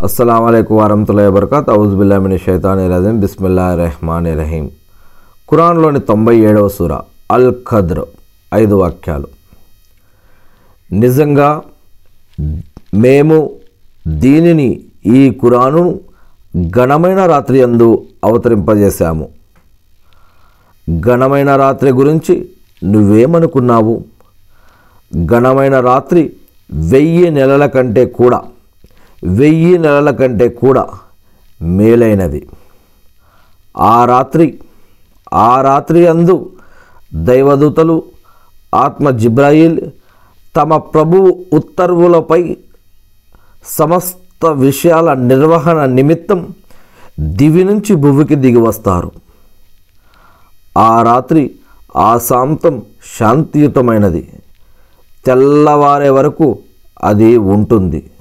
అస్సలం అయికు వరహతుల్లా వబర్కాత్ ఔజుబుల్లామిని షైతాని రజీం బిస్మిల్లా రెహమాన్ రహీం ఖురాన్లోని తొంభై ఏడవ సూర అల్ ఖద్ర్ ఐదు వాక్యాలు నిజంగా మేము దీనిని ఈ ఖురాను ఘనమైన రాత్రి అందు అవతరింపజేశాము ఘనమైన రాత్రి గురించి నువ్వేమనుకున్నావు ఘనమైన రాత్రి వెయ్యి నెలల కంటే కూడా వెయ్యి నెలల కంటే కూడా మేలైనది ఆ రాత్రి ఆ రాత్రి అందు దైవదూతలు ఆత్మ జిబ్రాయిల్ తమ ప్రభువు ఉత్తర్వులపై సమస్త విషయాల నిర్వహణ నిమిత్తం దివి నుంచి భువికి దిగి వస్తారు ఆ రాత్రి ఆ సాంతం శాంతియుతమైనది తెల్లవారే వరకు అది ఉంటుంది